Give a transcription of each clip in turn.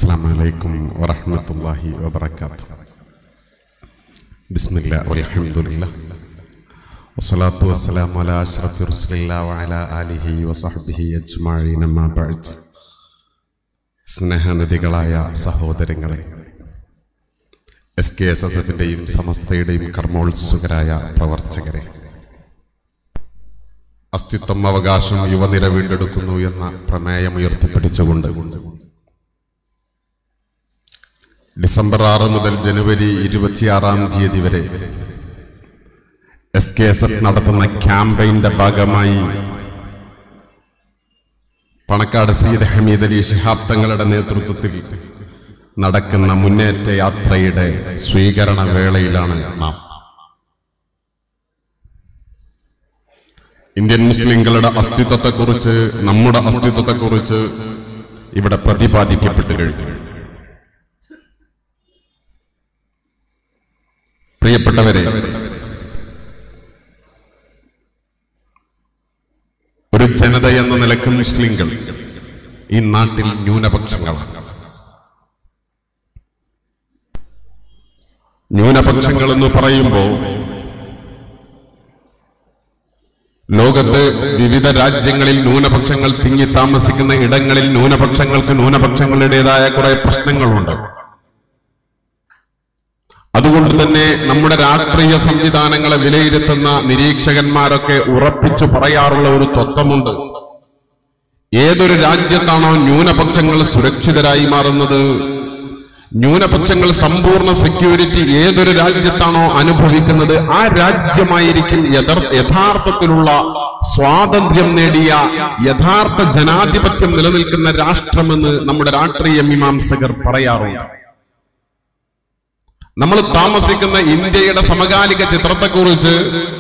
السلام عليكم ورحمة الله وبركاته بسم الله والحمد لله والصلاة والسلام على أشرف رسل الله وعلى آله وصحبه أجمعين ما بعد സ്നേഹനിധികളായ സഹോദരങ്ങളെ S K S S എഫിൻ്റെയും സമസ്തയുടെയും കർമ്മോത്സുകരായ പ്രവർത്തകരെ അസ്തിത്വം അവകാശം യുവനിര വീണ്ടെടുക്കുന്നു എന്ന പ്രമേയം ഉയർത്തിപ്പിടിച്ചുകൊണ്ട് ഡിസംബർ ആറ് മുതൽ ജനുവരി ഇരുപത്തിയാറാം തീയതി വരെ എസ് കെ എസ് എഫ് നടത്തുന്ന ക്യാമ്പയിന്റെ ഭാഗമായി പണക്കാട് സീദ് ഹമീദ് അലി ശിഹാബ് തങ്ങളുടെ നേതൃത്വത്തിൽ നടക്കുന്ന മുന്നേറ്റ യാത്രയുടെ സ്വീകരണ വേളയിലാണ് നാം ഇന്ത്യൻ മുസ്ലിങ്ങളുടെ അസ്തിത്വത്തെക്കുറിച്ച് നമ്മുടെ അസ്തിത്വത്തെക്കുറിച്ച് ഇവിടെ പ്രതിപാദിക്കപ്പെട്ടു കഴിഞ്ഞു പ്രിയപ്പെട്ടവരെ ഒരു ജനത എന്ന നിലക്ക് മുസ്ലിങ്ങൾ ഈ നാട്ടിൽ ന്യൂനപക്ഷങ്ങളാണ് ന്യൂനപക്ഷങ്ങൾ എന്ന് പറയുമ്പോൾ ലോകത്ത് വിവിധ രാജ്യങ്ങളിൽ ന്യൂനപക്ഷങ്ങൾ തിങ്ങി താമസിക്കുന്ന ഇടങ്ങളിൽ ന്യൂനപക്ഷങ്ങൾക്ക് ന്യൂനപക്ഷങ്ങളുടേതായ കുറെ പ്രശ്നങ്ങളുണ്ട് അതുകൊണ്ട് തന്നെ നമ്മുടെ രാഷ്ട്രീയ സംവിധാനങ്ങളെ വിലയിരുത്തുന്ന നിരീക്ഷകന്മാരൊക്കെ ഉറപ്പിച്ചു പറയാറുള്ള ഒരു തത്വമുണ്ട് ഏതൊരു രാജ്യത്താണോ ന്യൂനപക്ഷങ്ങൾ സുരക്ഷിതരായി മാറുന്നത് ന്യൂനപക്ഷങ്ങൾ സമ്പൂർണ്ണ സെക്യൂരിറ്റി ഏതൊരു രാജ്യത്താണോ അനുഭവിക്കുന്നത് ആ രാജ്യമായിരിക്കും യഥാർ- യഥാർത്ഥത്തിലുള്ള സ്വാതന്ത്ര്യം നേടിയ യഥാർത്ഥ ജനാധിപത്യം നിലനിൽക്കുന്ന രാഷ്ട്രമെന്ന് നമ്മുടെ രാഷ്ട്രീയ മീമാംസകർ പറയാറുണ്ട് നമ്മൾ താമസിക്കുന്ന ഇന്ത്യയുടെ സമകാലിക ചിത്രത്തെക്കുറിച്ച്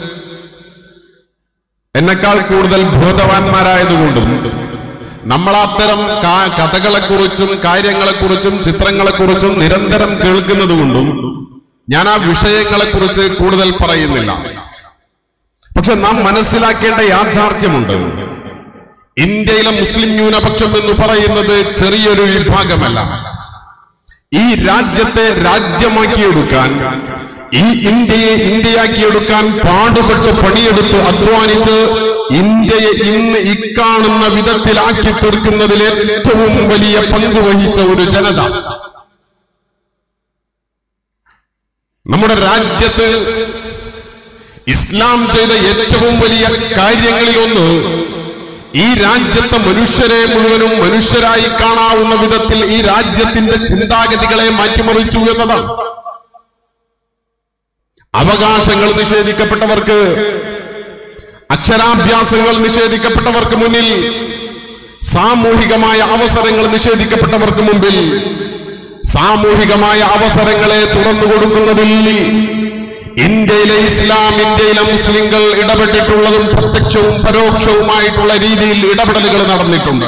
എന്നെക്കാൾ കൂടുതൽ ബോധവാന്മാരായതുകൊണ്ടും നമ്മൾ അത്തരം കാ- കഥകളെക്കുറിച്ചും കാര്യങ്ങളെക്കുറിച്ചും ചിത്രങ്ങളെക്കുറിച്ചും നിരന്തരം കേൾക്കുന്നതുകൊണ്ടും ഞാൻ ആ വിഷയങ്ങളെക്കുറിച്ച് കൂടുതൽ പറയുന്നില്ല പക്ഷെ നാം മനസ്സിലാക്കേണ്ട യാഥാർത്ഥ്യമുണ്ട് ഇന്ത്യയിലെ മുസ്ലിം ന്യൂനപക്ഷം എന്ന് പറയുന്നത് ചെറിയൊരു വിഭാഗമല്ല ഈ രാജ്യത്തെ രാജ്യമാക്കിയെടുക്കാൻ ഈ ഇന്ത്യയെ ഇന്ത്യയാക്കിയെടുക്കാൻ പാടുപെട്ട് പണിയെടുത്ത് അധ്വാനിച്ച് ഇന്ത്യയെ ഇന്ന് ഇക്കാണുന്ന വിധത്തിലാക്കി തീർക്കുന്നതിൽ ഏറ്റവും വലിയ പങ്ക് വഹിച്ച ഒരു ജനത നമ്മുടെ രാജ്യത്ത് ഇസ്ലാം ചെയ്ത ഏറ്റവും വലിയ കാര്യങ്ങളിലൊന്ന് ഈ രാജ്യത്തെ മനുഷ്യരെ മുഴുവനും മനുഷ്യരായി കാണാവുന്ന വിധത്തിൽ ഈ രാജ്യത്തിന്റെ ചിന്താഗതികളെ മാറ്റിമറിച്ചു എന്നതാണ് അവകാശങ്ങൾ നിഷേധിക്കപ്പെട്ടവർക്ക് അക്ഷരാഭ്യാസങ്ങൾ നിഷേധിക്കപ്പെട്ടവർക്ക് മുന്നിൽ സാമൂഹികമായ അവസരങ്ങൾ നിഷേധിക്കപ്പെട്ടവർക്ക് മുമ്പിൽ സാമൂഹികമായ അവസരങ്ങളെ തുറന്നു കൊടുക്കുന്നതിൽ ഇന്ത്യയിലെ ഇസ്ലാം ഇന്ത്യയിലെ മുസ്ലിങ്ങൾ ഇടപെട്ടിട്ടുള്ളതും പ്രത്യക്ഷവും പരോക്ഷവുമായിട്ടുള്ള രീതിയിൽ ഇടപെടലുകൾ നടന്നിട്ടുണ്ട്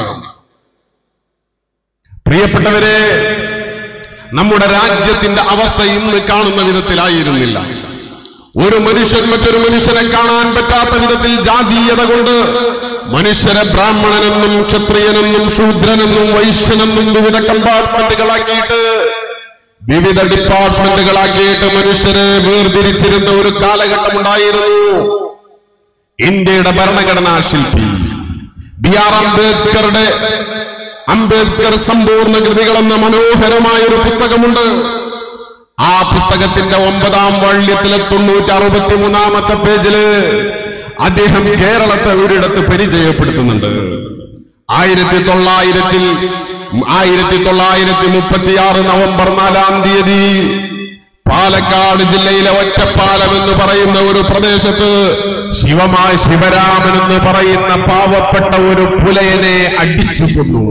പ്രിയപ്പെട്ടവരെ നമ്മുടെ രാജ്യത്തിന്റെ അവസ്ഥ ഇന്ന് കാണുന്ന വിധത്തിലായിരുന്നില്ല ഒരു മനുഷ്യൻ മറ്റൊരു മനുഷ്യനെ കാണാൻ പറ്റാത്ത വിധത്തിൽ ജാതീയത കൊണ്ട് മനുഷ്യരെ ബ്രാഹ്മണനെന്നും ക്ഷത്രിയനെന്നും ശൂദ്രനെന്നും വൈശ്യനെന്നും വിവിധ കമ്പാർട്ട്മെന്റുകളാക്കിയിട്ട് വിവിധ ഡിപ്പാർട്ട്മെന്റുകളാക്കിയിട്ട് മനുഷ്യരെ വേർതിരിച്ചിരുന്ന ഒരു കാലഘട്ടം ഉണ്ടായിരുന്നു ഇന്ത്യയുടെ ഭരണഘടനാ ശില്പി ബി ആർ അംബേദ്കറുടെ അംബേദ്കർ സമ്പൂർണ്ണ കൃതികൾ എന്ന മനോഹരമായ ഒരു പുസ്തകമുണ്ട് ആ പുസ്തകത്തിന്റെ ഒമ്പതാം വള്യത്തിലെ തൊണ്ണൂറ്റി അറുപത്തി മൂന്നാമത്തെ പേജില് അദ്ദേഹം കേരളത്തെ ഒരിടത്ത് പരിചയപ്പെടുത്തുന്നുണ്ട് ആയിരത്തി തൊള്ളായിരത്തിൽ ആയിരത്തി തൊള്ളായിരത്തി മുപ്പത്തിയാറ് നവംബർ നാലാം തീയതി പാലക്കാട് ജില്ലയിലെ ഒറ്റപ്പാലം എന്ന് പറയുന്ന ഒരു പ്രദേശത്ത് ശിവമായ ശിവരാമൻ എന്ന് പറയുന്ന പാവപ്പെട്ട ഒരു പുലയനെ അടിച്ചു കൊന്നു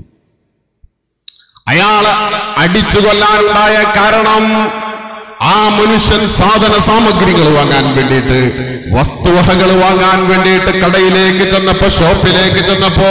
അയാളെ അടിച്ചു കൊല്ലാനുണ്ടായ കാരണം ആ മനുഷ്യൻ സാധന സാമഗ്രികൾ വാങ്ങാൻ വേണ്ടിയിട്ട് വസ്തുവകകൾ വാങ്ങാൻ വേണ്ടിയിട്ട് കടയിലേക്ക് ചെന്നപ്പോ ഷോപ്പിലേക്ക് ചെന്നപ്പോ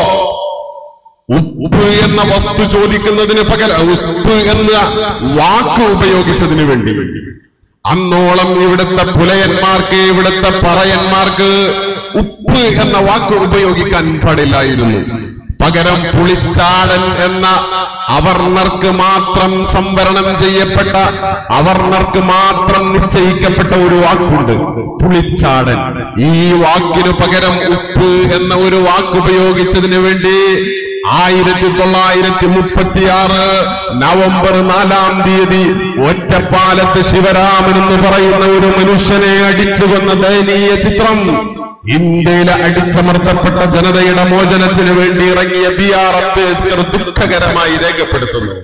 ഉപ്പ് എന്ന വസ്തു ചോദിക്കുന്നതിന് പകരം ഉപ്പ് എന്ന വാക്ക് ഉപയോഗിച്ചതിന് വേണ്ടി അന്നോളം ഇവിടുത്തെ പുലയന്മാർക്ക് ഇവിടുത്തെ പറയന്മാർക്ക് ഉപ്പ് എന്ന വാക്ക് ഉപയോഗിക്കാൻ പാടില്ലായിരുന്നു പകരം പുളിച്ചാടൻ എന്ന അവർണർക്ക് മാത്രം സംവരണം ചെയ്യപ്പെട്ട അവർണർക്ക് മാത്രം നിശ്ചയിക്കപ്പെട്ട ഒരു വാക്കുണ്ട് പുളിച്ചാടൻ ഈ വാക്കിനു പകരം ഉപ്പ് എന്ന ഒരു വാക്ക് ഉപയോഗിച്ചതിന് വേണ്ടി ആയിരത്തി തൊള്ളായിരത്തി മുപ്പത്തിയാറ് നവംബർ നാലാം തീയതി ഒറ്റപ്പാലത്ത് ശിവരാമൻ എന്ന് പറയുന്ന ഒരു മനുഷ്യനെ അടിച്ചു കൊന്ന ദയനീയ ചിത്രം ഇന്ത്യയിലെ അടിച്ചമർത്തപ്പെട്ട ജനതയുടെ മോചനത്തിന് വേണ്ടി ഇറങ്ങിയ ബി ആർ അംബേദ്കർ ദുഃഖകരമായി രേഖപ്പെടുത്തുന്നു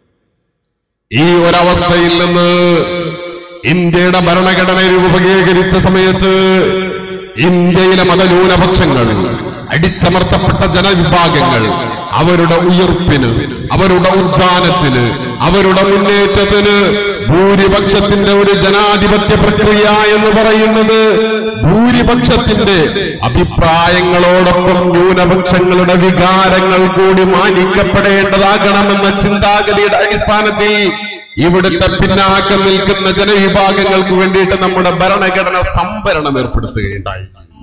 ഈ ഒരവസ്ഥയിൽ നിന്ന് ഇന്ത്യയുടെ ഭരണഘടന രൂപീകരിച്ച സമയത്ത് ഇന്ത്യയിലെ മതന്യൂനപക്ഷങ്ങൾ അടിച്ചമർത്തപ്പെട്ട ജനവിഭാഗങ്ങൾ അവരുടെ ഉയർപ്പിന് അവരുടെ ഉദ്ധാനത്തിന് അവരുടെ മുന്നേറ്റത്തിന് ഭൂരിപക്ഷത്തിന്റെ ഒരു ജനാധിപത്യ പ്രക്രിയ എന്ന് പറയുന്നത് ഭൂരിപക്ഷത്തിന്റെ അഭിപ്രായങ്ങളോടൊപ്പം ന്യൂനപക്ഷങ്ങളുടെ വികാരങ്ങൾ കൂടി മാനിക്കപ്പെടേണ്ടതാകണമെന്ന ചിന്താഗതിയുടെ അടിസ്ഥാനത്തിൽ ഇവിടുത്തെ പിന്നാക്കം നിൽക്കുന്ന ജനവിഭാഗങ്ങൾക്ക് വേണ്ടിയിട്ട് നമ്മുടെ ഭരണഘടന സംവരണം ഏർപ്പെടുത്തുകയുണ്ടായി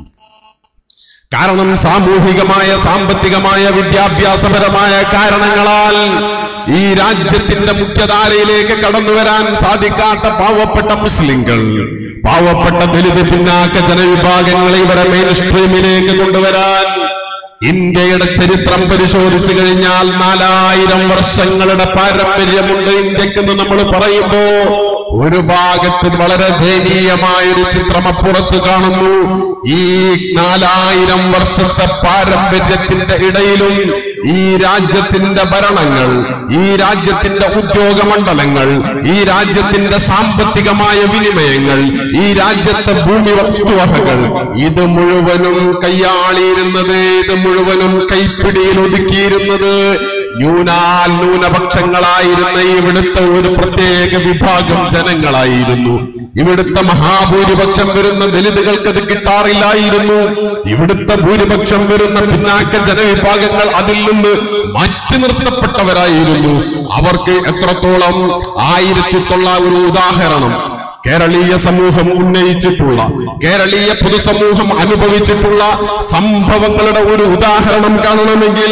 കാരണം സാമൂഹികമായ സാമ്പത്തികമായ വിദ്യാഭ്യാസപരമായ കാരണങ്ങളാൽ ഈ രാജ്യത്തിന്റെ മുഖ്യധാരയിലേക്ക് കടന്നു വരാൻ സാധിക്കാത്ത പാവപ്പെട്ട മുസ്ലിങ്ങൾ പാവപ്പെട്ട ദലിത് പിന്നാക്ക ജനവിഭാഗങ്ങളെ ഇവരെ മെയിൻ സ്ട്രീമിലേക്ക് കൊണ്ടുവരാൻ ഇന്ത്യയുടെ ചരിത്രം പരിശോധിച്ചു കഴിഞ്ഞാൽ നാലായിരം വർഷങ്ങളുടെ പാരമ്പര്യമുണ്ട് ഇന്ത്യക്കെന്ന് നമ്മൾ പറയുമ്പോ ഒരു ഭാഗത്ത് വളരെ ദയനീയമായ ഒരു ചിത്രം അപ്പുറത്ത് കാണുന്നു ഈ നാലായിരം വർഷത്തെ പാരമ്പര്യത്തിന്റെ ഇടയിലും ഈ രാജ്യത്തിന്റെ ഭരണങ്ങൾ ഈ രാജ്യത്തിന്റെ ഉദ്യോഗ മണ്ഡലങ്ങൾ ഈ രാജ്യത്തിന്റെ സാമ്പത്തികമായ വിനിമയങ്ങൾ ഈ രാജ്യത്തെ ഭൂമി വസ്തുവകകൾ ഇത് മുഴുവനും കയ്യാളിയിരുന്നത് ഇത് മുഴുവനും കൈപ്പിടിയിൽ ഒതുക്കിയിരുന്നത് ന്യൂനാൽ ന്യൂനപക്ഷങ്ങളായിരുന്ന ഇവിടുത്തെ ഒരു പ്രത്യേക വിഭാഗം ജനങ്ങളായിരുന്നു ഇവിടുത്തെ മഹാഭൂരിപക്ഷം വരുന്ന ദലിതുകൾക്ക് അത് കിട്ടാറില്ലായിരുന്നു ഇവിടുത്തെ ഭൂരിപക്ഷം വരുന്ന പിന്നാക്ക ജനവിഭാഗങ്ങൾ അതിൽ നിന്ന് മാറ്റി നിർത്തപ്പെട്ടവരായിരുന്നു അവർക്ക് എത്രത്തോളം ആയിരത്തി തൊള്ള ഒരു ഉദാഹരണം കേരളീയ സമൂഹം ഉന്നയിച്ചിട്ടുള്ള കേരളീയ പൊതുസമൂഹം അനുഭവിച്ചിട്ടുള്ള സംഭവങ്ങളുടെ ഒരു ഉദാഹരണം കാണണമെങ്കിൽ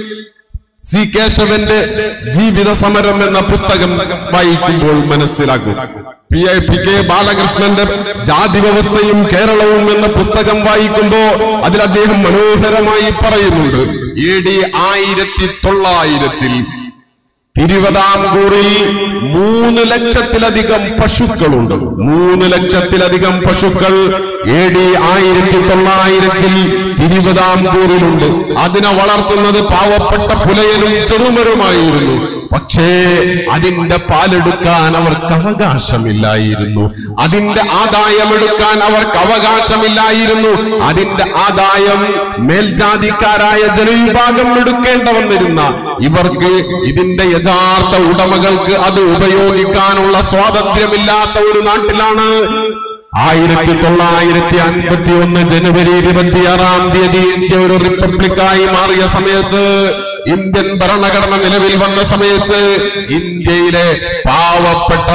സി കേശവന്റെ ജീവിത സമരം എന്ന പുസ്തകം വായിക്കുമ്പോൾ മനസ്സിലാക്കും പി ഐ പി കെ ബാലകൃഷ്ണന്റെ ജാതി വ്യവസ്ഥയും കേരളവും എന്ന പുസ്തകം വായിക്കുമ്പോ അതിൽ അദ്ദേഹം മനോഹരമായി പറയുന്നുണ്ട് എ ഡി ആയിരത്തി തൊള്ളായിരത്തിൽ തിരുവിതാംകൂറിൽ മൂന്ന് ലക്ഷത്തിലധികം പശുക്കളുണ്ട് മൂന്ന് ലക്ഷത്തിലധികം പശുക്കൾ എ ഡി ആയിരത്തി തൊള്ളായിരത്തിൽ തിരുവിതാംകൂറിലുണ്ട് അതിനെ വളർത്തുന്നത് പാവപ്പെട്ട പുലയനും ചെറുമരുമായിരുന്നു പക്ഷേ അതിന്റെ പാലെടുക്കാൻ അവർക്ക് അവകാശമില്ലായിരുന്നു അതിന്റെ ആദായം എടുക്കാൻ അവർക്ക് അവകാശമില്ലായിരുന്നു അതിന്റെ ആദായം മേൽജാതിക്കാരായ ജനവിഭാഗം എടുക്കേണ്ട വന്നിരുന്ന ഇവർക്ക് ഇതിന്റെ യഥാർത്ഥ ഉടമകൾക്ക് അത് ഉപയോഗിക്കാനുള്ള സ്വാതന്ത്ര്യമില്ലാത്ത ഒരു നാട്ടിലാണ് ആയിരത്തി തൊള്ളായിരത്തി അൻപത്തി ഒന്ന് ജനുവരി ഇരുപത്തിയാറാം തീയതി ഇന്ത്യ ഒരു റിപ്പബ്ലിക്കായി മാറിയ സമയത്ത് ഇന്ത്യൻ ഭരണഘടന നിലവിൽ വന്ന സമയത്ത് ഇന്ത്യയിലെ പാവപ്പെട്ട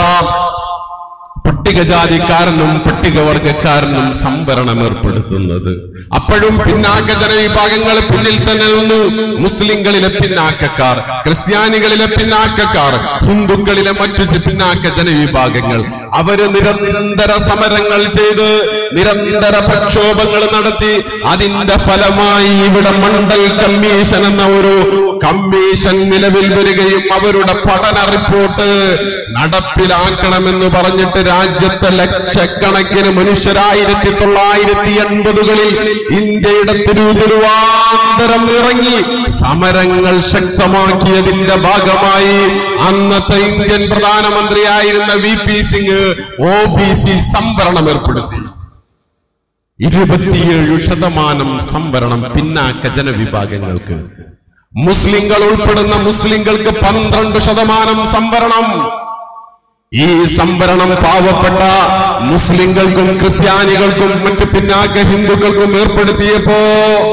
പട്ടികജാതിക്കാരനും പട്ടികവർഗക്കാരനും സംവരണം ഏർപ്പെടുത്തുന്നത് അപ്പോഴും പിന്നാക്ക ജനവിഭാഗങ്ങൾ പിന്നിൽ തന്നെ നിന്നു മുസ്ലിങ്ങളിലെ പിന്നാക്കക്കാർ ക്രിസ്ത്യാനികളിലെ പിന്നാക്കക്കാർ ഹിന്ദുക്കളിലെ മറ്റു ജ- പിന്നാക്ക ജനവിഭാഗങ്ങൾ അവര് നിരന്തര സമരങ്ങൾ ചെയ്ത് നിരന്തര പ്രക്ഷോഭങ്ങൾ നടത്തി അതിന്റെ ഫലമായി ഇവിടെ മണ്ഡൽ കമ്മീഷൻ എന്ന ഒരു കമ്മീഷൻ നിലവിൽ വരികയും അവരുടെ പഠന റിപ്പോർട്ട് നടപ്പിലാക്കണമെന്ന് പറഞ്ഞിട്ട് രാജ്യത്തെ ലക്ഷക്കണക്കിന് മനുഷ്യരായിരത്തി തൊള്ളായിരത്തി എൺപതുകളിൽ ഇന്ത്യയുടെ തിരുതിരുവാന്തരം ഇറങ്ങി സമരങ്ങൾ ശക്തമാക്കിയതിന്റെ ഭാഗമായി അന്നത്തെ ഇന്ത്യൻ പ്രധാനമന്ത്രിയായിരുന്ന V P Singh O B C സംവരണം ഏർപ്പെടുത്തി ഇരുപത്തിയേഴ് ശതമാനം സംവരണം പിന്നാക്ക ജനവിഭാഗങ്ങൾക്ക് മുസ്ലിങ്ങൾ ഉൾപ്പെടുന്ന മുസ്ലിങ്ങൾക്ക് പന്ത്രണ്ട് ശതമാനം സംവരണം ഈ സംവരണം പാവപ്പെട്ട മുസ്ലിങ്ങൾക്കും ക്രിസ്ത്യാനികൾക്കും മറ്റു പിന്നാക്ക ഹിന്ദുക്കൾക്കും ഏർപ്പെടുത്തിയപ്പോ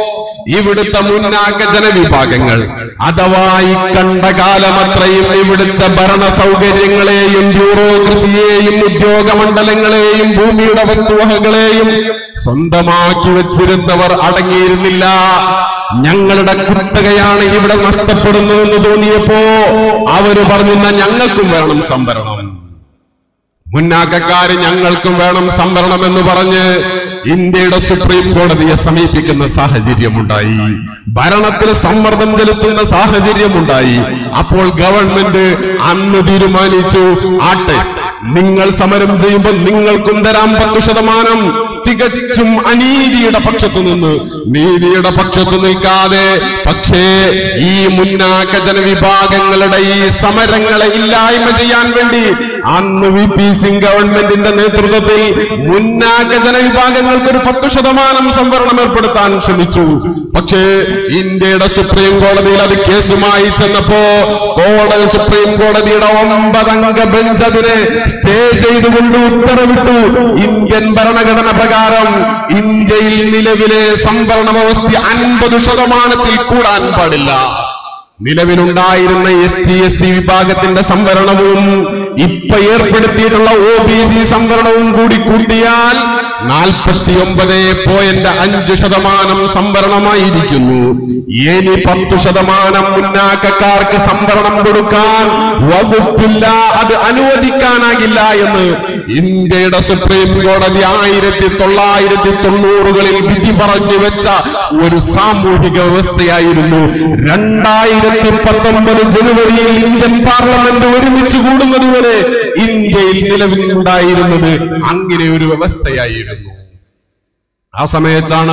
ഇവിടുത്തെ മുന്നാക്ക ജനവിഭാഗങ്ങൾ അഥവാ ഈ കണ്ട കാലമത്രയും ഇവിടുത്തെ ഭരണ സൗകര്യങ്ങളെയും ബ്യൂറോക്രസിയെയും ഉദ്യോഗമണ്ഡലങ്ങളെയും ഭൂമിയുടെ വസ്തുവകകളെയും സ്വന്തമാക്കി വെച്ചിരുന്നവർ അടങ്ങിയിരുന്നില്ല ഞങ്ങളുടെ കുത്തകയാണ് ഇവിടെ നഷ്ടപ്പെടുന്നതെന്ന് തോന്നിയപ്പോ അവര് പറഞ്ഞിരുന്ന ഞങ്ങൾക്കും വേണം സംവരണം മുന്നാക്കക്കാര് ഞങ്ങൾക്കും വേണം സംവരണം എന്ന് പറഞ്ഞ് ഇന്ത്യയുടെ സുപ്രീം കോടതിയെ സമീപിക്കുന്ന സാഹചര്യമുണ്ടായി ഭരണത്തിൽ സമ്മർദ്ദം ചെലുത്തുന്ന സാഹചര്യമുണ്ടായി അപ്പോൾ ഗവൺമെന്റ് അന്ന് തീരുമാനിച്ചു ആട്ടെ നിങ്ങൾ സമരം ചെയ്യുമ്പോൾ നിങ്ങൾക്കും തരാം പത്തു ശതമാനം തികച്ചും അനീതിയുടെ പക്ഷത്തു നിന്ന് നീതിയുടെ പക്ഷത്തു നിൽക്കാതെ പക്ഷേ ഈ മുന്നാക്ക ജനവിഭാഗങ്ങളുടെ ഈ സമരങ്ങളെ ഇല്ലായ്മ ചെയ്യാൻ വേണ്ടി അന്ന് വി പി സിംഗ് ഗവൺമെന്റിന്റെ നേതൃത്വത്തിൽ മുന്നാക്ക ജനവിഭാഗങ്ങൾക്ക് ഒരു പത്ത് ശതമാനം സംവരണം ഏർപ്പെടുത്താൻ ശ്രമിച്ചു പക്ഷേ ഇന്ത്യയുടെ സുപ്രീം കോടതിയിൽ അത് കേസുമായി ചെന്നപ്പോ കോടതി സുപ്രീം കോടതിയുടെ ഒമ്പതംഗ ബെഞ്ച് അതിനെ സ്റ്റേ ചെയ്തുകൊണ്ട് ഉത്തരവിട്ടു ഇന്ത്യൻ ഭരണഘടന പ്രകാരം ഇന്ത്യയിൽ നിലവിലെ സംവരണ വ്യവസ്ഥ അൻപത് ശതമാനത്തിൽ കൂടാൻ പാടില്ല നിലവിലുണ്ടായിരുന്ന എസ് ടി എസ് സി വിഭാഗത്തിന്റെ സംവരണവും ഇപ്പൊ ഏർപ്പെടുത്തിയിട്ടുള്ള ഒ ബി സി സംവരണവും കൂടി കൂട്ടിയാൽ നാൽപ്പത്തി ഒമ്പത് പോയിന്റ് അഞ്ച് ശതമാനം സംവരണമായിരിക്കുന്നു ഇനി പത്തു ശതമാനം മുന്നാക്കക്കാർക്ക് സംവരണം കൊടുക്കാൻ വകുപ്പില്ല അത് അനുവദിക്കാനാകില്ല എന്ന് ഇന്ത്യയുടെ സുപ്രീം കോടതി ആയിരത്തി തൊള്ളായിരത്തി തൊണ്ണൂറുകളിൽ വിധി പറഞ്ഞു വെച്ച ഒരു സാമൂഹിക വ്യവസ്ഥയായിരുന്നു രണ്ടായിരത്തി പത്തൊമ്പത് ജനുവരിയിൽ ഇന്ത്യൻ പാർലമെന്റ് ഒരുമിച്ച് കൂടുന്നത് വരെ ഇന്ത്യയിൽ നിലവിലുണ്ടായിരുന്നത് അങ്ങനെ ഒരു വ്യവസ്ഥയായിരുന്നു ആ സമയത്താണ്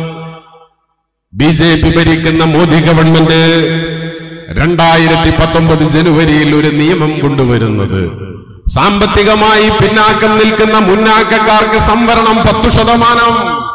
ബി ജെ പി ഭരിക്കുന്ന മോദി ഗവൺമെന്റ് രണ്ടായിരത്തി പത്തൊമ്പത് ജനുവരിയിൽ ഒരു നിയമം കൊണ്ടുവരുന്നത് സാമ്പത്തികമായി പിന്നാക്കം നിൽക്കുന്ന മുന്നാക്കക്കാർക്ക് സംവരണം പത്തു ശതമാനം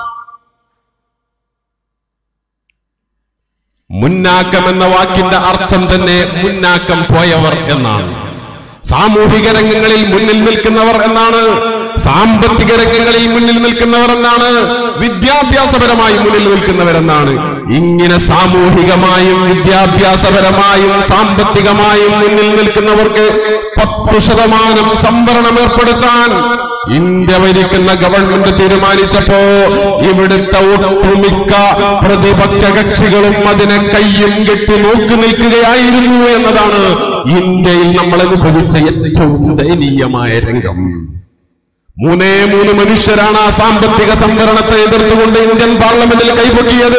മുന്നാക്കം എന്ന വാക്കിന്റെ അർത്ഥം തന്നെ മുന്നാക്കം പോയവർ എന്നാണ് സാമൂഹിക രംഗങ്ങളിൽ മുന്നിൽ നിൽക്കുന്നവർ എന്നാണ് സാമ്പത്തിക രംഗങ്ങളിൽ മുന്നിൽ നിൽക്കുന്നവർ എന്നാണ് വിദ്യാഭ്യാസപരമായി മുന്നിൽ നിൽക്കുന്നവരെന്നാണ് ഇങ്ങനെ സാമൂഹികമായും വിദ്യാഭ്യാസപരമായും സാമ്പത്തികമായും മുന്നിൽ നിൽക്കുന്നവർക്ക് പത്തു ശതമാനം സംവരണം ഏർപ്പെടുത്താൻ ഇന്ത്യ ഭരിക്കുന്ന ഗവൺമെന്റ് തീരുമാനിച്ചപ്പോ ഇവിടുത്തെ ഒട്ടുമിക്ക പ്രതിപക്ഷ കക്ഷികളും അതിനെ കയ്യും കെട്ടി നോക്കി നിൽക്കുകയായിരുന്നു എന്നതാണ് ഇന്ത്യയിൽ നമ്മൾ അനുഭവിച്ച ഏറ്റവും ദയനീയമായ രംഗം മൂന്നേ മൂന്ന് മനുഷ്യരാണ് ആ സാമ്പത്തിക സംവരണത്തെ എതിർത്തുകൊണ്ട് ഇന്ത്യൻ പാർലമെന്റിൽ കൈപൊക്കിയത്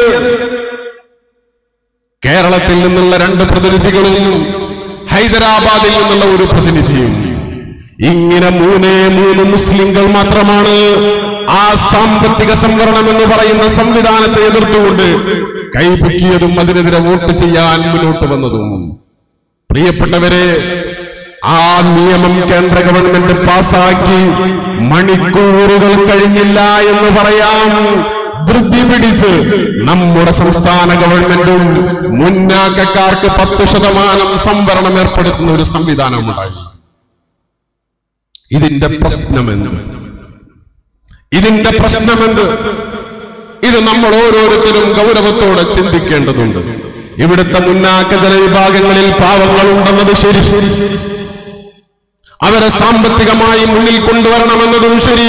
കേരളത്തിൽ നിന്നുള്ള രണ്ട് പ്രതിനിധികളും ഹൈദരാബാദിൽ നിന്നുള്ള ഒരു പ്രതിനിധിയും ഇങ്ങനെ മൂന്നേ മൂന്ന് മുസ്ലിങ്ങൾ മാത്രമാണ് ആ സാമ്പത്തിക സംവരണം എന്ന് പറയുന്ന സംവിധാനത്തെ എതിർത്തുകൊണ്ട് കൈപൊക്കിയതും അതിനെതിരെ വോട്ട് ചെയ്യാൻ മുന്നോട്ട് വന്നതും പ്രിയപ്പെട്ടവരെ ആ നിയമം കേന്ദ്ര ഗവൺമെന്റ് പാസാക്കി മണിക്കൂറുകൾ കഴിഞ്ഞില്ല എന്ന് പറയാം ധൃതി പിടിച്ച് നമ്മുടെ സംസ്ഥാന ഗവൺമെന്റും മുന്നാക്കക്കാർക്ക് പത്ത് ശതമാനം സംവരണം ഏർപ്പെടുത്തുന്ന ഒരു സംവിധാനമുണ്ടായി ഇതിന്റെ പ്രശ്നമെന്ത് ഇതിന്റെ പ്രശ്നമെന്ത് ഇത് നമ്മൾ ഓരോരുത്തരും ഗൗരവത്തോടെ ചിന്തിക്കേണ്ടതുണ്ട് ഇവിടുത്തെ മുന്നാക്ക ജനവിഭാഗങ്ങളിൽ പാവങ്ങളുണ്ടെന്നത് ശരി അവരെ സാമ്പത്തികമായി മുന്നിൽ കൊണ്ടുവരണമെന്നതും ശരി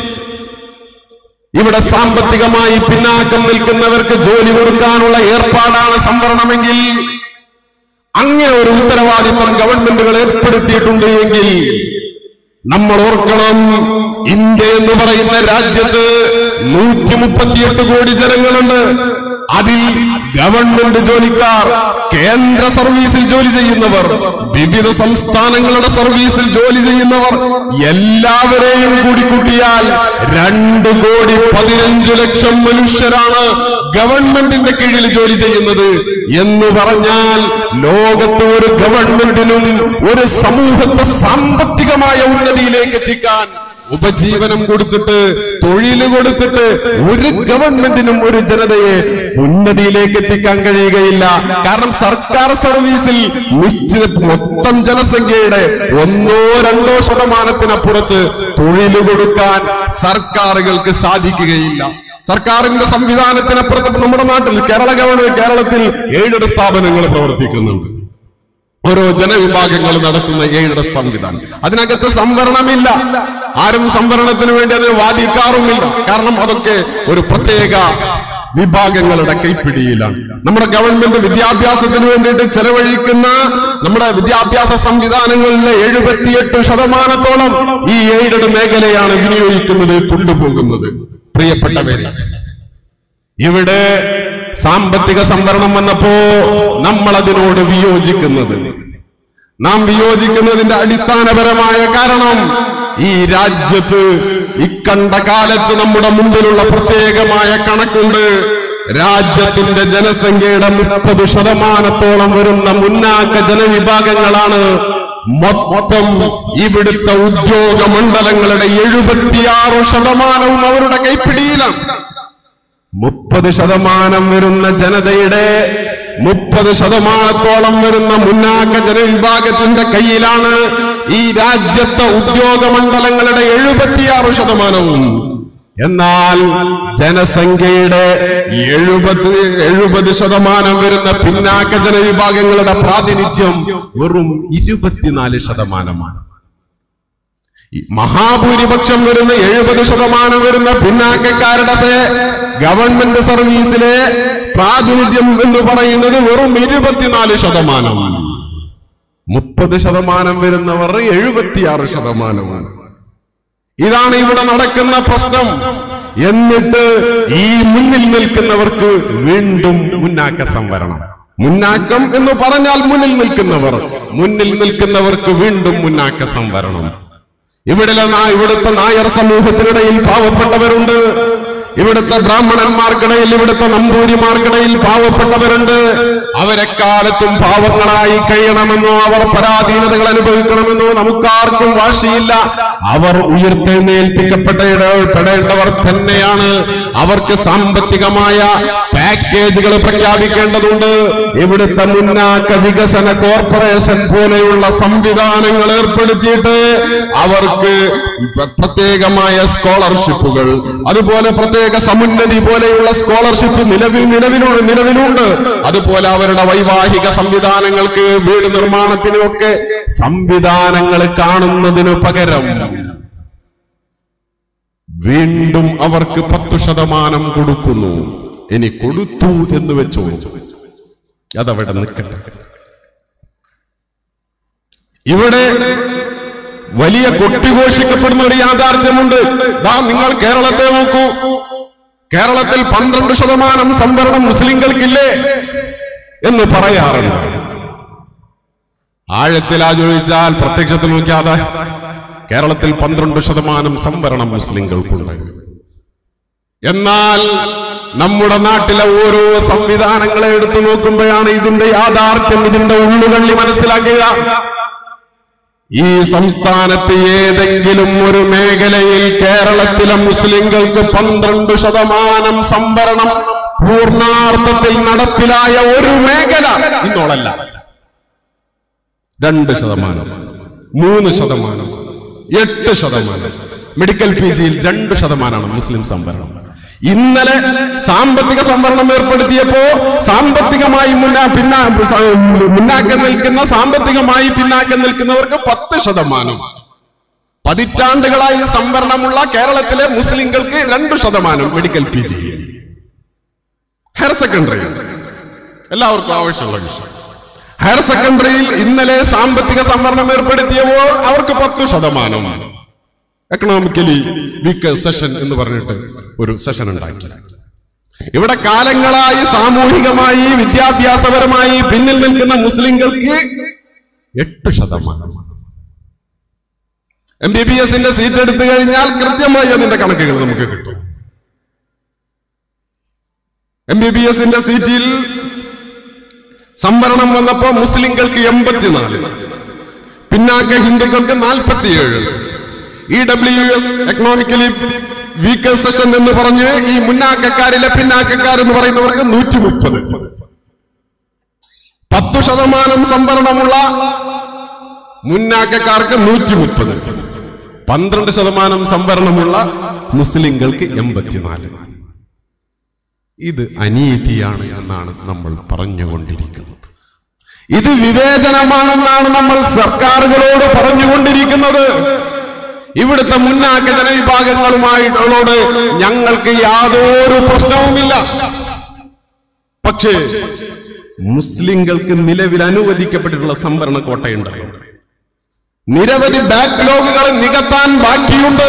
ഇവിടെ സാമ്പത്തികമായി പിന്നാക്കം നിൽക്കുന്നവർക്ക് ജോലി കൊടുക്കാനുള്ള ഏർപ്പാടാണ് സംവരണമെങ്കിൽ അങ്ങനെ ഒരു ഉത്തരവാദിത്വം ഗവൺമെന്റുകൾ ഏർപ്പെടുത്തിയിട്ടുണ്ട് എങ്കിൽ നമ്മൾ ഓർക്കണം ഇന്ത്യ എന്ന് പറയുന്ന രാജ്യത്ത് നൂറ്റി മുപ്പത്തിയെട്ട് കോടി ജനങ്ങളുണ്ട് അതിൽ ഗവൺമെന്റ് ജോലിക്കാർ കേന്ദ്ര സർവീസിൽ ജോലി ചെയ്യുന്നവർ വിവിധ സംസ്ഥാനങ്ങളുടെ സർവീസിൽ ജോലി ചെയ്യുന്നവർ എല്ലാവരെയും കൂടി കൂട്ടിയാൽ രണ്ട് കോടി പതിനഞ്ച് ലക്ഷം മനുഷ്യരാണ് ഗവൺമെന്റിന്റെ കീഴിൽ ജോലി ചെയ്യുന്നത് എന്ന് പറഞ്ഞാൽ ലോകത്ത് ഒരു ഗവൺമെന്റിനും ഒരു സമൂഹത്തെ സാമ്പത്തികമായ ഉന്നതിയിലേക്ക് എത്തിക്കാൻ ഉപജീവനം കൊടുത്തിട്ട് തൊഴിൽ കൊടുത്തിട്ട് ഒരു ഗവൺമെന്റിനും ഒരു ജനതയെ ഉന്നതിയിലേക്ക് എത്തിക്കാൻ കഴിയുകയില്ല കാരണം സർക്കാർ സർവീസിൽ നിശ്ചിത മൊത്തം ജനസംഖ്യയുടെ ഒന്നോ രണ്ടോ ശതമാനത്തിനപ്പുറത്ത് തൊഴിൽ കൊടുക്കാൻ സർക്കാരുകൾക്ക് സാധിക്കുകയില്ല സർക്കാരിന്റെ സംവിധാനത്തിനപ്പുറത്ത് നമ്മുടെ നാട്ടിൽ കേരള ഗവൺമെന്റ് കേരളത്തിൽ ഏഴര സ്ഥാപനങ്ങൾ പ്രവർത്തിക്കുന്നുണ്ട് ഓരോ ജനവിഭാഗങ്ങൾ നടത്തുന്ന ഏഴര സംവിധാനം അതിനകത്ത് സംവരണമില്ല ആരും സംവരണത്തിന് വേണ്ടി അതിന് വാദിക്കാറുമില്ല കാരണം അതൊക്കെ ഒരു പ്രത്യേക വിഭാഗങ്ങളുടെ കൈപ്പിടിയിലാണ് നമ്മുടെ ഗവൺമെന്റ് വിദ്യാഭ്യാസത്തിന് വേണ്ടിയിട്ട് ചെലവഴിക്കുന്ന നമ്മുടെ വിദ്യാഭ്യാസ സംവിധാനങ്ങളിലെ എഴുപത്തിയെട്ട് ശതമാനത്തോളം ഈ എയ്ഡഡ് മേഖലയാണ് വിനിയോഗിക്കുന്നത് കൊണ്ടുപോകുന്നത് പ്രിയപ്പെട്ടവരെ ഇവിടെ സാമ്പത്തിക സംവരണം വന്നപ്പോ നമ്മൾ അതിനോട് വിയോജിക്കുന്നത് നാം വിയോജിക്കുന്നതിന്റെ അടിസ്ഥാനപരമായ കാരണം ഈ രാജ്യത്ത് ഇക്കണ്ട കാലത്ത് നമ്മുടെ മുമ്പിലുള്ള പ്രത്യേകമായ കണക്കുണ്ട് രാജ്യത്തിന്റെ ജനസംഖ്യയുടെ മുപ്പത് ശതമാനത്തോളം വരുന്ന മുന്നാക്ക ജനവിഭാഗങ്ങളാണ് മൊത്തം ഇവിടുത്തെ ഉദ്യോഗ മണ്ഡലങ്ങളുടെ എഴുപത്തിയാറ് ശതമാനവും അവരുടെ കൈപ്പിടിയിലാണ് മുപ്പത് ശതമാനം വരുന്ന ജനതയുടെ മുപ്പത് ശതമാനത്തോളം വരുന്ന മുന്നാക്ക ജനവിഭാഗത്തിന്റെ കയ്യിലാണ് ഈ രാജ്യത്തെ ഉദ്യോഗ മണ്ഡലങ്ങളുടെ എഴുപത്തിയാറ് ശതമാനവും എന്നാൽ ജനസംഖ്യയുടെ എഴുപത് എഴുപത് ശതമാനം വരുന്ന പിന്നാക്ക ജനവിഭാഗങ്ങളുടെ പ്രാതിനിധ്യം വെറും ഇരുപത്തിനാല് ശതമാനമാണ് ഈ മഹാഭൂരിപക്ഷം വരുന്ന എഴുപത് ശതമാനം വരുന്ന പിന്നാക്കക്കാരുടെ സേ- ഗവൺമെന്റ് സർവീസിലെ പ്രാതിനിധ്യം എന്ന് പറയുന്നത് വെറും ഇരുപത്തിനാല് ശതമാനം മുപ്പത് ശതമാനം വരുന്നവർ എഴുപത്തിയാറ് ശതമാനമാണ് ഇതാണ് ഇവിടെ നടക്കുന്ന പ്രശ്നം എന്നിട്ട് ഈ മുന്നിൽ നിൽക്കുന്നവർക്ക് വീണ്ടും മുന്നാക്ക സംവരണം മുന്നാക്കം എന്ന് പറഞ്ഞാൽ മുന്നിൽ നിൽക്കുന്നവർ മുന്നിൽ നിൽക്കുന്നവർക്ക് വീണ്ടും മുന്നാക്ക സംവരണം ഇവിടെ ഇവിടുത്തെ നായർ സമൂഹത്തിനിടയിൽ പാവപ്പെട്ടവരുണ്ട് ഇവിടുത്തെ ബ്രാഹ്മണന്മാർക്കിടയിൽ ഇവിടുത്തെ നമ്പൂരിമാർക്കിടയിൽ പാവപ്പെട്ടവരുണ്ട് അവരെക്കാലത്തും പാവങ്ങളായി കഴിയണമെന്നോ അവർ പരാധീനതകൾ അനുഭവിക്കണമെന്നോ നമുക്കാർക്കും വാശിയില്ല അവർ ഉയർത്തെഴുന്നേൽപ്പിക്കപ്പെടേണ്ടവർ തന്നെയാണ് അവർക്ക് സാമ്പത്തികമായ പാക്കേജുകൾ പ്രഖ്യാപിക്കേണ്ടതുണ്ട് ഇവിടുത്തെ മുന്നാക്ക വികസന കോർപ്പറേഷൻ പോലെയുള്ള സംവിധാനങ്ങൾ ഏർപ്പെടുത്തിയിട്ട് അവർക്ക് പ്ര- പ്രത്യേകമായ സ്കോളർഷിപ്പുകൾ അതുപോലെ പ്രത്യേക സമുന്നതി പോലെയുള്ള സ്കോളർഷിപ്പ് നിലവിൽ നിലവിലുള്ള നിലവിലുണ്ട് അതുപോലെ അവരുടെ വൈവാഹിക സംവിധാനങ്ങൾക്ക് വീട് നിർമ്മാണത്തിനുമൊക്കെ സംവിധാനങ്ങൾ കാണുന്നതിനു പകരം വീണ്ടും അവർക്ക് പത്തു ശതമാനം കൊടുക്കുന്നു ഇനി കൊടുത്തു എന്ന് വെച്ചോ അതവിടെ നിൽക്കട്ടെ ഇവിടെ വലിയ കൊട്ടിഘോഷിക്കപ്പെടുന്ന ഒരു യാഥാർത്ഥ്യമുണ്ട് ദാ നിങ്ങൾ കേരളത്തെ നോക്കൂ കേരളത്തിൽ പന്ത്രണ്ട് ശതമാനം സംവരണം മുസ്ലിങ്ങൾക്കില്ലേ എന്ന് പറയാറുണ്ട് ആഴത്തിൽ ആചോദിച്ചാൽ പ്രത്യക്ഷത്തിൽ നോക്കിയാതെ കേരളത്തിൽ പന്ത്രണ്ട് ശതമാനം സംവരണം മുസ്ലിങ്ങൾക്കുണ്ട് എന്നാൽ നമ്മുടെ നാട്ടിലെ ഓരോ സംവിധാനങ്ങളെ എടുത്തു നോക്കുമ്പോഴാണ് ഇതിന്റെ യാഥാർത്ഥ്യം ഇതിന്റെ ഉള്ളുകള്ളി മനസ്സിലാക്കുക ഈ സംസ്ഥാനത്ത് ഏതെങ്കിലും ഒരു മേഖലയിൽ കേരളത്തിലെ മുസ്ലിങ്ങൾക്ക് പന്ത്രണ്ട് ശതമാനം സംവരണം പൂർണ്ണാർത്ഥത്തിൽ നടപ്പിലായ ഒരു മേഖല ഇന്നോളല്ല രണ്ട് ശതമാനം മൂന്ന് ശതമാനം എട്ട് ശതമാനം മെഡിക്കൽ പി ജിയിൽ രണ്ട് ശതമാനമാണ് മുസ്ലിം സംവരണം ഇന്നലെ സാമ്പത്തിക സംവരണം ഏർപ്പെടുത്തിയപ്പോ സാമ്പത്തികമായി മുന്നാ പിന്നാ സ- മുന്നാക്കം നിൽക്കുന്ന സാമ്പത്തികമായി പിന്നാക്കം നിൽക്കുന്നവർക്ക് പത്ത് ശതമാനം പതിറ്റാണ്ടുകളായി സംവരണമുള്ള കേരളത്തിലെ മുസ്ലിങ്ങൾക്ക് രണ്ട് ശതമാനം medical P G higher secondary എല്ലാവർക്കും ആവശ്യമുള്ള വിഷയം ഹയർ സെക്കൻഡറിയിൽ ഇന്നലെ സാമ്പത്തിക സംവരണം ഏർപ്പെടുത്തിയപ്പോൾ അവർക്ക് പത്ത് ശതമാനം എക്കണോമിക്കലി വീക്ക് സെഷൻ എന്ന് പറഞ്ഞിട്ട് ഒരു സെഷൻ ഉണ്ടാക്കി ഇവിടെ കാലങ്ങളായി സാമൂഹികമായി വിദ്യാഭ്യാസപരമായി പിന്നിൽ നിൽക്കുന്ന മുസ്ലിങ്ങൾക്ക് എട്ട് ശതമാനം എം ബി ബി എസിന്റെ സീറ്റ് എടുത്തു കഴിഞ്ഞാൽ കൃത്യമായി അതിന്റെ കണക്കുകൾ നമുക്ക് കിട്ടും എം ബി ബി എസിന്റെ സീറ്റിൽ സംവരണം വന്നപ്പോ മുസ്ലിങ്ങൾക്ക് എൺപത്തിനാല് പിന്നാക്ക ഹിന്ദുക്കൾക്ക് നാൽപ്പത്തിയേഴ് E W S economically weaker section എന്ന് പറഞ്ഞ് ഈ മുന്നാക്കക്കാരിലെ പിന്നാക്കക്കാർ എന്ന് പറയുന്നവർക്ക് നൂറ്റി മുപ്പത് പത്തു ശതമാനം സംവരണമുള്ള മുന്നാക്കക്കാർക്ക് നൂറ്റി മുപ്പത് പന്ത്രണ്ട് ശതമാനം സംവരണമുള്ള മുസ്ലിങ്ങൾക്ക് എൺപത്തിനാല് ഇത് അനീതിയാണ് എന്നാണ് നമ്മൾ പറഞ്ഞുകൊണ്ടിരിക്കുന്നത് ഇത് വിവേചനമാണെന്നാണ് നമ്മൾ സർക്കാരുകളോട് പറഞ്ഞുകൊണ്ടിരിക്കുന്നത് ഇവിടുത്തെ മുന്നാക്ക ജനവിഭാഗങ്ങളുമായിട്ടുള്ളോട് ഞങ്ങൾക്ക് യാതൊരു പ്രശ്നവുമില്ല പക്ഷേ മുസ്ലിങ്ങൾക്ക് നിലവിൽ അനുവദിക്കപ്പെട്ടിട്ടുള്ള സംവരണ കോട്ടയുണ്ടല്ലോ നിരവധി ബാക്ക്ലോഗുകൾ നികത്താൻ ബാക്കിയുണ്ട്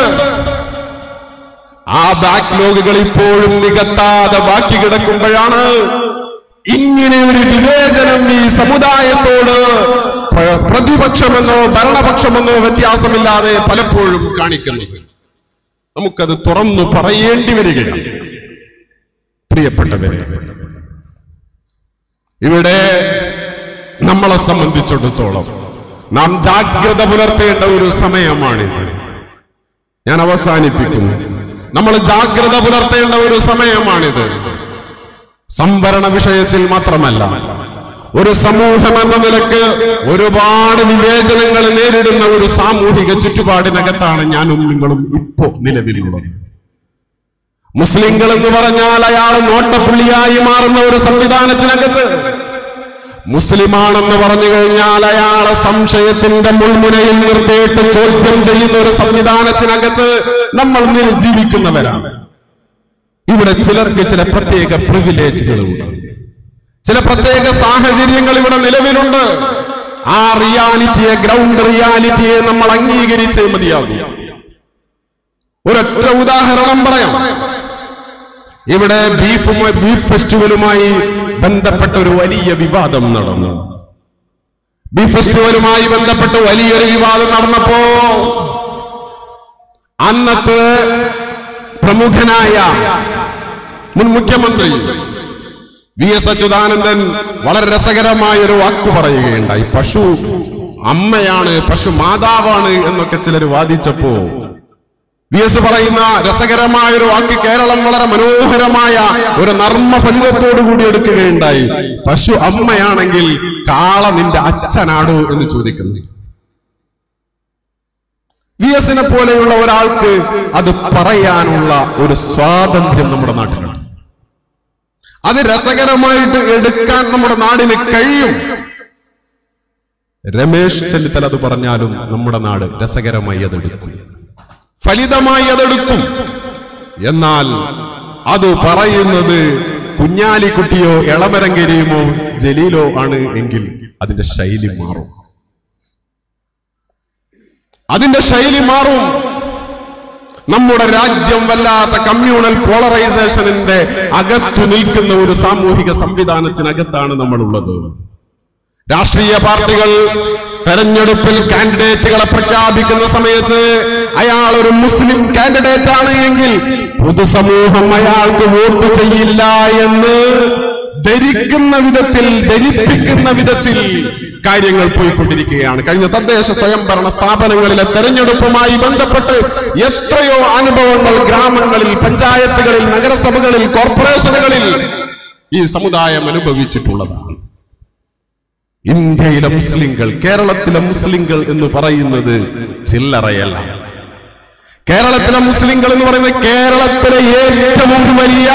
ആ ബാക്ക്ലോഗുകൾ ഇപ്പോഴും നികത്താതെ ബാക്കി കിടക്കുമ്പോഴാണ് ഇങ്ങനെ ഒരു വിവേചനം ഈ സമുദായത്തോട് പ്ര- പ്രതിപക്ഷമെന്നോ ഭരണപക്ഷമെന്നോ വ്യത്യാസമില്ലാതെ പലപ്പോഴും കാണിക്കുന്നത് നമുക്കത് തുറന്നു പറയേണ്ടി വരികയാണ് പ്രിയപ്പെട്ടവരെ ഇവിടെ നമ്മളെ സംബന്ധിച്ചിടത്തോളം നാം ജാഗ്രത പുലർത്തേണ്ട ഒരു സമയമാണിത് ഞാൻ അവസാനിപ്പിക്കുന്നു നമ്മൾ ജാഗ്രത പുലർത്തേണ്ട ഒരു സമയമാണിത് സംവരണ വിഷയത്തിൽ മാത്രമല്ല ഒരു സമൂഹം എന്ന നിലക്ക് ഒരുപാട് വിവേചനങ്ങൾ നേരിടുന്ന ഒരു സാമൂഹിക ചുറ്റുപാടിനകത്താണ് ഞാനും നിങ്ങളും ഇപ്പോ നിലവിലുള്ളത് മുസ്ലിങ്ങൾ എന്ന് പറഞ്ഞാൽ അയാൾ നോട്ടപ്പുള്ളിയായി മാറുന്ന ഒരു സംവിധാനത്തിനകത്ത് മുസ്ലിമാണെന്ന് പറഞ്ഞു കഴിഞ്ഞാൽ അയാളെ സംശയത്തിന്റെ മുൾമുനയിൽ നിർത്തിയിട്ട് ചോദ്യം ചെയ്യുന്ന ഒരു സംവിധാനത്തിനകത്ത് നമ്മൾ നിർജീവിക്കുന്നവരാണ് ഇവിടെ ചിലർക്ക് ചില പ്രത്യേക പ്രിവിലേജുകളുണ്ട് ചില പ്രത്യേക സാഹചര്യങ്ങൾ ഇവിടെ നിലവിലുണ്ട് ആ റിയാലിറ്റിയെ ഗ്രൗണ്ട് റിയാലിറ്റിയെ നമ്മൾ അംഗീകരിച്ചേ മതിയാകും ഒരൊറ്റ ഉദാഹരണം പറയാം ഇവിടെ ബീഫുമായി ബീഫ് ഫെസ്റ്റിവലുമായി ബന്ധപ്പെട്ട ഒരു വലിയ വിവാദം നടന്നു ബീഫ് ഫെസ്റ്റിവലുമായി ബന്ധപ്പെട്ട് വലിയൊരു വിവാദം നടന്നപ്പോ അന്നത്തെ പ്രമുഖനായ മുൻ മുഖ്യമന്ത്രി വി എസ് അച്യുതാനന്ദൻ വളരെ രസകരമായ ഒരു വാക്ക് പറയുകയുണ്ടായി പശു അമ്മയാണ് പശു മാതാവാണ് എന്നൊക്കെ ചിലർ വാദിച്ചപ്പോ വി എസ് പറയുന്ന രസകരമായ ഒരു വാക്ക് കേരളം വളരെ മനോഹരമായ ഒരു നർമ്മ ഫലിതത്തോടു കൂടി എടുക്കുകയുണ്ടായി പശു അമ്മയാണെങ്കിൽ കാള നിന്റെ അച്ഛനാടോ എന്ന് ചോദിക്കുന്നു വി എസിനെ പോലെയുള്ള ഒരാൾക്ക് അത് പറയാനുള്ള ഒരു സ്വാതന്ത്ര്യം നമ്മുടെ നാട്ടിലുണ്ട് അത് രസകരമായിട്ട് എടുക്കാൻ നമ്മുടെ നാടിന് കഴിയും രമേശ് ചെന്നിത്തല അത് പറഞ്ഞാലും നമ്മുടെ നാട് രസകരമായി അതെടുക്കും ഫലിതമായി അതെടുക്കും എന്നാൽ അത് പറയുന്നത് കുഞ്ഞാലിക്കുട്ടിയോ എളമരങ്കരിയുമോ ജലീലോ ആണ് എങ്കിൽ അതിന്റെ ശൈലി മാറും അതിന്റെ ശൈലി മാറും നമ്മുടെ രാജ്യം വല്ലാത്ത കമ്മ്യൂണൽ പോളറൈസേഷനിന്റെ അകത്തു നിൽക്കുന്ന ഒരു സാമൂഹിക സംവിധാനത്തിനകത്താണ് നമ്മളുള്ളത് രാഷ്ട്രീയ പാർട്ടികൾ തെരഞ്ഞെടുപ്പിൽ കാൻഡിഡേറ്റുകളെ പ്രഖ്യാപിക്കുന്ന സമയത്ത് അയാൾ ഒരു മുസ്ലിം കാൻഡിഡേറ്റ് ആണ് എങ്കിൽ പൊതുസമൂഹം അയാൾക്ക് വോട്ട് ചെയ്യില്ല എന്ന് ധരിക്കുന്ന വിധത്തിൽ ധരിപ്പിക്കുന്ന വിധത്തിൽ കാര്യങ്ങൾ പോയിക്കൊണ്ടിരിക്കുകയാണ് കഴിഞ്ഞ തദ്ദേശ സ്വയംഭരണ സ്ഥാപനങ്ങളിലെ തെരഞ്ഞെടുപ്പുമായി ബന്ധപ്പെട്ട് എത്രയോ അനുഭവങ്ങൾ ഗ്രാമങ്ങളിൽ പഞ്ചായത്തുകളിൽ നഗരസഭകളിൽ കോർപ്പറേഷനുകളിൽ ഈ സമുദായം അനുഭവിച്ചിട്ടുള്ളതാണ് ഇന്ത്യയിലെ മുസ്ലിങ്ങൾ കേരളത്തിലെ മുസ്ലിങ്ങൾ എന്ന് പറയുന്നത് ചില്ലറയല്ല കേരളത്തിലെ മുസ്ലിങ്ങൾ എന്ന് പറയുന്നത് കേരളത്തിലെ ഏറ്റവും വലിയ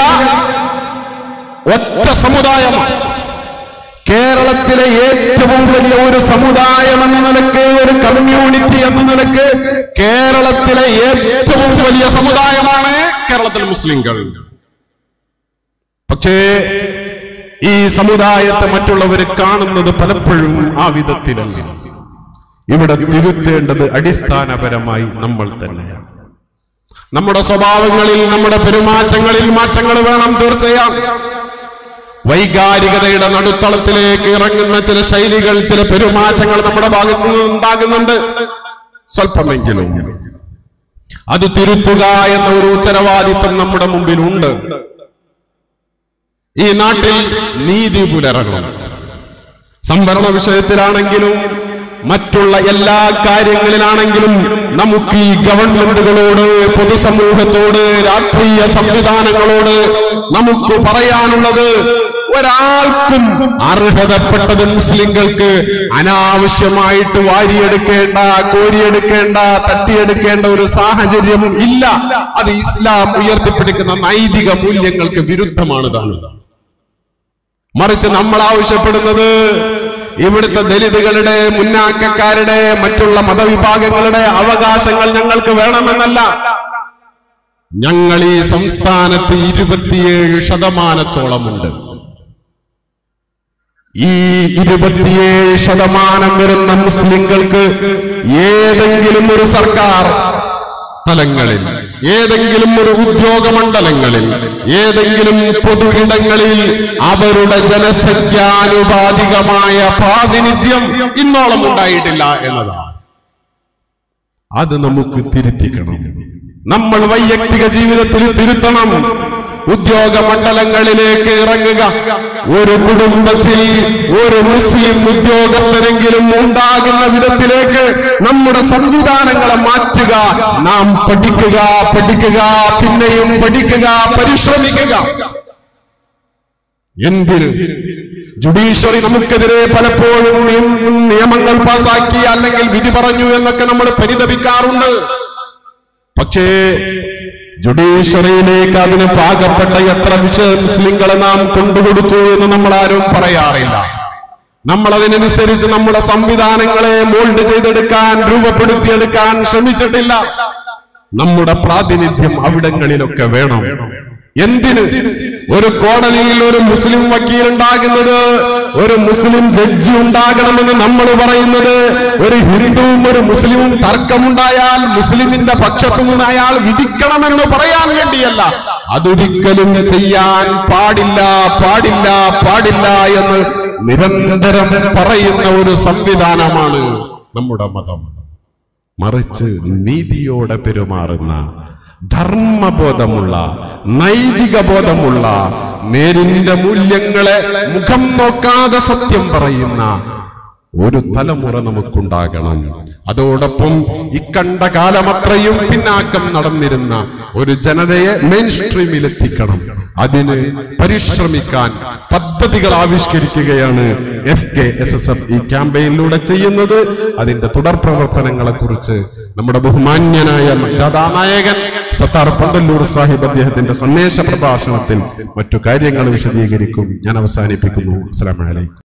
ഒറ്റ സമുദായമാണ് കേരളത്തിലെ ഏറ്റവും വലിയ ഒരു സമുദായം എന്ന നിലക്ക് ഒരു കമ്മ്യൂണിറ്റി എന്ന നിലക്ക് കേരളത്തിലെ ഏറ്റവും വലിയ സമുദായമാണ് കേരളത്തിലെ മുസ്ലിങ്ങൾ പക്ഷേ ഈ സമുദായത്തെ മറ്റുള്ളവർ കാണുന്നത് പലപ്പോഴും ആ വിധത്തിലല്ല ഇവിടെ തിരുത്തേണ്ടത് അടിസ്ഥാനപരമായി നമ്മൾ തന്നെയാണ് നമ്മുടെ സ്വഭാവങ്ങളിൽ നമ്മുടെ പെരുമാറ്റങ്ങളിൽ മാറ്റങ്ങൾ വേണം തീർച്ചയായും വൈകാരികതയുടെ നടുത്തളത്തിലേക്ക് ഇറങ്ങുന്ന ചില ശൈലികൾ ചില പെരുമാറ്റങ്ങൾ നമ്മുടെ ഭാഗത്തു നിന്ന് ഉണ്ടാകുന്നുണ്ട് സ്വല്പമെങ്കിലും അത് തിരുത്തുക എന്ന ഒരു ഉത്തരവാദിത്വം നമ്മുടെ മുമ്പിലുണ്ട് ഈ നാട്ടിൽ നീതി പുലരണം സംവരണ വിഷയത്തിലാണെങ്കിലും മറ്റുള്ള എല്ലാ കാര്യങ്ങളിലാണെങ്കിലും നമുക്ക് ഈ ഗവൺമെന്റുകളോട് പൊതുസമൂഹത്തോട് രാഷ്ട്രീയ സംവിധാനങ്ങളോട് നമുക്ക് പറയാനുള്ളത് ഒരാൾക്കും അർഹതപ്പെട്ടത് മുസ്ലിങ്ങൾക്ക് അനാവശ്യമായിട്ട് വാരിയെടുക്കേണ്ട കോരിയെടുക്കേണ്ട തട്ടിയെടുക്കേണ്ട ഒരു സാഹചര്യം ഇല്ല അത് ഇസ്ലാം ഉയർത്തിപ്പിടിക്കുന്ന നൈതിക മൂല്യങ്ങൾക്ക് വിരുദ്ധമാണ് താനും മറിച്ച് നമ്മൾ ആവശ്യപ്പെടുന്നത് ഇവിടുത്തെ ദലിതുകളുടെ മുന്നാക്കക്കാരുടെ മറ്റുള്ള മതവിഭാഗങ്ങളുടെ അവകാശങ്ങൾ ഞങ്ങൾക്ക് വേണമെന്നല്ല ഞങ്ങൾ ഈ സംസ്ഥാനത്ത് ഇരുപത്തിയേഴ് ശതമാനത്തോളമുണ്ട് ഈ ഇരുപത്തിയേഴ് ശതമാനം വരുന്ന മുസ്ലിങ്ങൾക്ക് ഏതെങ്കിലും ഒരു സർക്കാർ തലങ്ങളിൽ ഏതെങ്കിലും ഒരു ഉദ്യോഗ മണ്ഡലങ്ങളിൽ ഏതെങ്കിലും പൊതു ഇടങ്ങളിൽ അവരുടെ ജനസംഖ്യാനുപാതികമായ പ്രാതിനിധ്യം ഇന്നോളം ഉണ്ടായിട്ടില്ല എന്നതാണ് അത് നമുക്ക് തിരുത്തിക്കണം നമ്മൾ വൈയക്തിക ജീവിതത്തിൽ തിരുത്തണം ഉദ്യോഗ മണ്ഡലങ്ങളിലേക്ക് ഇറങ്ങുക ഒരു കുടുംബത്തിൽ ഒരു മുസ്ലിം ഉദ്യോഗസ്ഥരെങ്കിലും ഉണ്ടാകുന്ന വിധത്തിലേക്ക് നമ്മുടെ സംവിധാനങ്ങളെ മാറ്റുക നാം പഠിക്കുക പഠിക്കുക പിന്നെയും പഠിക്കുക പരിശ്രമിക്കുക എന്തിന് ജുഡീഷ്യറി നമുക്കെതിരെ പലപ്പോഴും നിയം- നിയമങ്ങൾ പാസാക്കി അല്ലെങ്കിൽ വിധി പറഞ്ഞു എന്നൊക്കെ നമ്മൾ പരിതപിക്കാറുണ്ട് പക്ഷേ ജുഡീഷ്യറിയിലേക്ക് അതിന് പാകപ്പെട്ട എത്ര വിശ മുസ്ലിങ്ങളെ നാം കൊണ്ടുകൊടുത്തു എന്ന് നമ്മൾ ആരും പറയാറില്ല നമ്മൾ അതിനനുസരിച്ച് നമ്മുടെ സംവിധാനങ്ങളെ മോൾഡ് ചെയ്തെടുക്കാൻ രൂപപ്പെടുത്തിയെടുക്കാൻ ശ്രമിച്ചിട്ടില്ല നമ്മുടെ പ്രാതിനിധ്യം അവിടങ്ങളിലൊക്കെ വേണം എന്തിന് ഒരു കോടതിയിൽ ഒരു മുസ്ലിം വക്കീൽ ഉണ്ടാകുന്നത് ഒരു മുസ്ലിം ജഡ്ജി ഉണ്ടാകണമെന്ന് നമ്മൾ പറയുന്നത് ഒരു ഹിന്ദുവും ഒരു മുസ്ലിമും തർക്കമുണ്ടായാൽ മുസ്ലിമിന്റെ പക്ഷത്തു നിന്ന് അയാൾ വിധിക്കണമെന്ന് പറയാൻ വേണ്ടിയല്ല അതൊരിക്കലും ചെയ്യാൻ പാടില്ല പാടില്ല പാടില്ല എന്ന് നിരന്തരം പറയുന്ന ഒരു സംവിധാനമാണ് നമ്മുടെ മതം മറിച്ച് നീതിയോടെ പെരുമാറുന്ന ധർമ്മബോധമുള്ള നൈതിക ബോധമുള്ള നേരിന്റെ മൂല്യങ്ങളെ മുഖം നോക്കാതെ സത്യം പറയുന്ന ഒരു തലമുറ നമുക്കുണ്ടാകണം അതോടൊപ്പം ഇക്കണ്ട കാലമത്രയും പിന്നാക്കം നടന്നിരുന്ന ഒരു ജനതയെ മെയിൻ സ്ട്രീമിൽ എത്തിക്കണം അതിന് പരിശ്രമിക്കാൻ പദ്ധതികൾ ആവിഷ്കരിക്കുകയാണ് S K S S F ഈ ക്യാമ്പയിനിലൂടെ ചെയ്യുന്നത് അതിന്റെ തുടർ പ്രവർത്തനങ്ങളെ കുറിച്ച് നമ്മുടെ ബഹുമാന്യനായ ജാഥാനായകൻ സത്താർ പന്തല്ലൂർ സാഹിബ് അദ്ദേഹത്തിന്റെ സന്ദേശ പ്രഭാഷണത്തിൽ മറ്റു കാര്യങ്ങൾ വിശദീകരിക്കും ഞാൻ അവസാനിപ്പിക്കുന്നു അസ്സലാമു അലൈക്കും